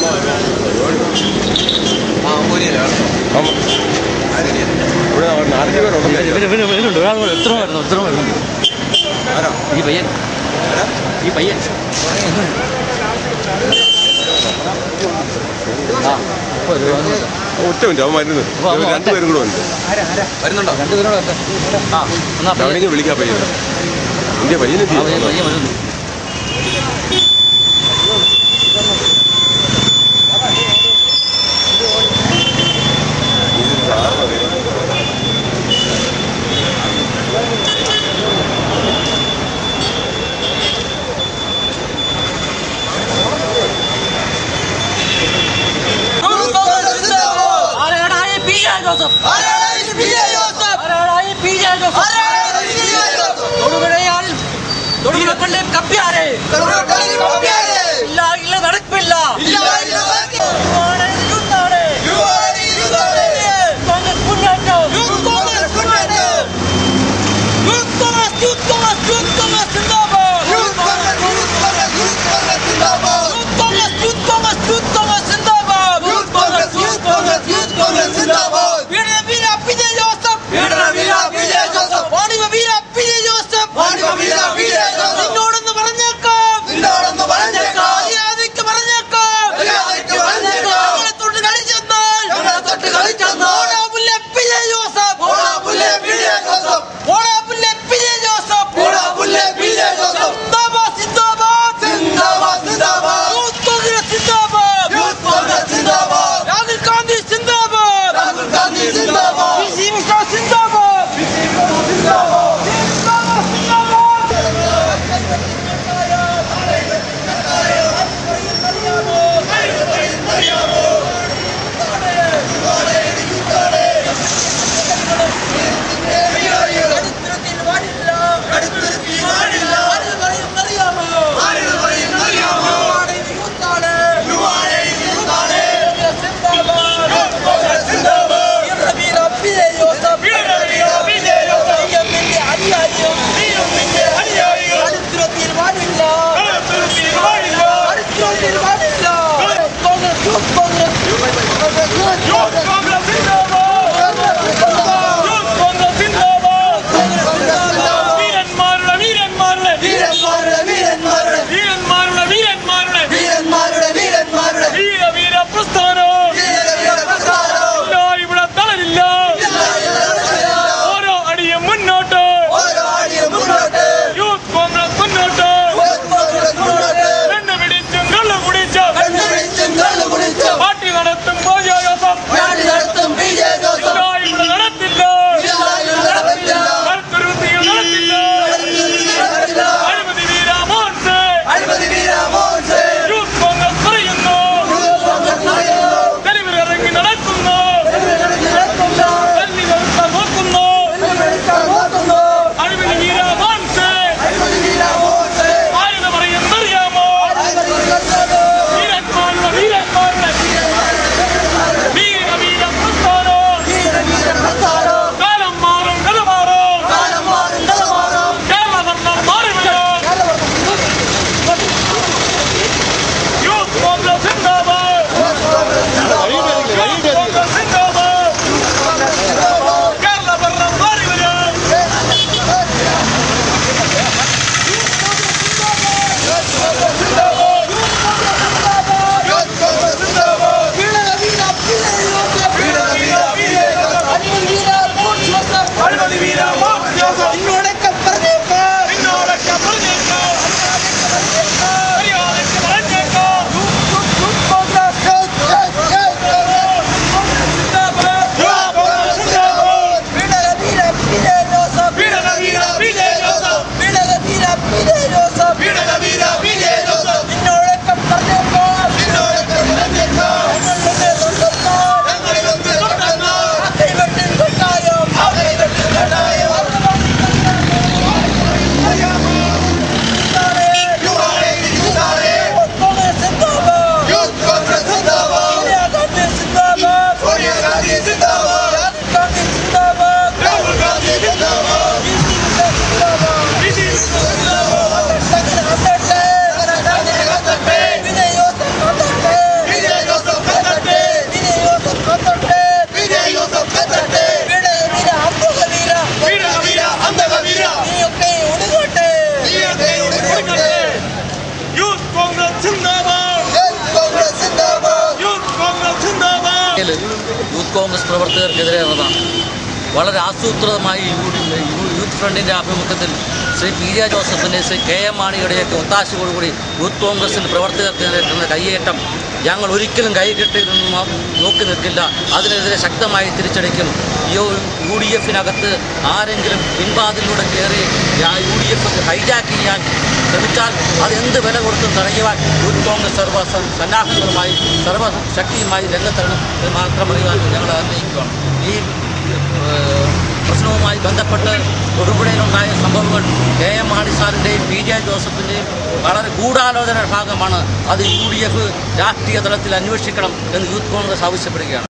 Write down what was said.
ഇവിടെ നാലഞ്ച് പേരുണ്ടല്ലോ ഇവന് ഇവന് ഇവനുണ്ട് ഒരാൾ കൂടെ എത്ര വരുന്നു എത്ര വരുന്നുണ്ട് ഈ പയ്യൻ ഈ പയ്യൻ ആ ഇപ്പൊ ഒരു വന്നു. ഒറ്റ മിനിറ്റ് അവൻ വരുന്നത് അപ്പൊ അവൻ വരട്ടെ. രണ്ടുപേരും കൂടെ ഉണ്ട് വരുന്നുണ്ടോ രണ്ടു പേരോട് വരട്ടെ ആ എന്നാ പയ്യൻ അവനെങ്കിൽ വിളിക്കാം പയ്യനെ ഇന്ത്യ പയ്യനെ ആ പയ്യൻ പയ്യൻ വരുന്നു ആരാടായി പി ജെ ജോസഫ് ആരാടായി പി ജെ ജോസഫ് തൊടുപുഴയാൽ തൊടുപുഴക്കൊണ്ടേ കപ്പിയാരെ ഇല്ല ഇല്ല നടപ്പില്ല ഇതാണ്, ഇതാണ്. കോൺഗ്രസ് മുന്നേറ്റം. Youth Congress youth Congress, youth Congress സിന്ദാബാദ്. Youth Congress, youth Congress, youth Congress സിന്ദാബാദ്. വീണ വീര പി ജെ ജോസഫ്. വാണിഭ വീര പി ജെ ജോസഫ്. നിന്നോടൊന്ന് പറഞ്ഞേക്കാം മര്യാദയ്ക്ക് പറഞ്ഞേക്കാം ഞങ്ങളെ തൊട്ട് കളിച്ചെന്നാൽ ഓടാപുല്ലെ പി ജെ ജോസഫ് ഓടാപുല്ലെ പി ജെ ജോസഫ് സിന്ദാബാദ് സിന്ദാബാദ് യൂത്ത് കോൺഗ്രസ് സിന്ദാബാദ് രാഹുൽ ഗാന്ധി സിന്ദാബാദ് പി സി മിശ്ര സിന്ദാബാദ് സിന്ദാബാദ് സിന്ദാബാദ് ചരിത്രത്തിൽ പാടില്ല ആര് പറയും അറിയാമോ യൂത്താണ്, യൂത്താണ്. സിന്ദാബാദ്. വീരവീര പി. ജെ. ജോസഫ്. സിഎമ്മിന്റെ അനുയായിയും. ചരിത്രത്തിൽ പാടില്ല ചരിത്രത്തിൽ പാടില്ല കോൺഗ്രസ് യൂത്ത് കോൺഗ്രസ് യൂത്ത് കോൺഗ്രസ് വീരന്മാരുടെ വീരന്മാരുടെ വീരന്മാരുടെ വീരന്മാരുടെ വീര വീര പ്രസ്ഥാനം ഇല്ല, ഇവിടെ തളരില്ല ഓരോ അടിയും മുന്നോട്ട് യൂത്ത് കോൺഗ്രസ് മുന്നോട്ട് പെണ്ണ് പിടിച്ചും കള്ളു കുടിച്ചും പാർട്ടി നടത്തും ജോസഫ് യൂത്ത് കോൺഗ്രസ് പ്രവർത്തകർക്കെതിരെയുള്ളതാണ് വളരെ ആസൂത്രിതമായി യൂ- യൂ- യൂത്ത് ഫ്രണ്ടിൻ്റെ ആഭിമുഖ്യത്തിൽ ശ്രീ പി ജെ ജോസഫിൻ്റെ ശ്രീ കെ എം മാണിയുടെയൊക്കെ ഒത്താശയോടുകൂടി യൂത്ത് കോൺഗ്രസിൻ്റെ പ്രവർത്തകർക്കെതിരെ കയ്യേറ്റം ഞങ്ങൾ ഒരിക്കലും കൈകെട്ടി നിന്ന് നോക്കി നിൽക്കില്ല അതിനെതിരെ ശക്തമായി തിരിച്ചടിക്കും യു യു ഡി എഫിനകത്ത് ആരെങ്കിലും പിൻവാതിലൂടെ കയറി ആ യു ഡി എഫ് ഹൈജാക്ക് ചെയ്യാൻ ശ്രമിച്ചാൽ അത് എന്ത് വില കൊടുത്തും തടയുവാൻ യൂത്ത് കോൺഗ്രസ് സർവ സ- സന്നാഹങ്ങളുമായി സർവശക്തിയുമായി രംഗത്തിറങ്ങും എന്ന് മാത്രം അറിയാൻ ഞങ്ങൾ ആഗ്രഹിക്കുകയാണ് ഈ ഏഹ്, പ്രശ്നവുമായി ബന്ധപ്പെട്ട് തൊടുപുഴയിലുണ്ടായ സംഭവങ്ങൾ കെ എം മാണി സാറിൻ്റെയും പി ജെ ജോസഫിൻ്റെയും വളരെ ഗൂഢാലോചന ഭാഗമാണ് അത് യു ഡി എഫ് രാഷ്ട്രീയ തലത്തിൽ അന്വേഷിക്കണം എന്ന് യൂത്ത് കോൺഗ്രസ് ആവശ്യപ്പെടുകയാണ്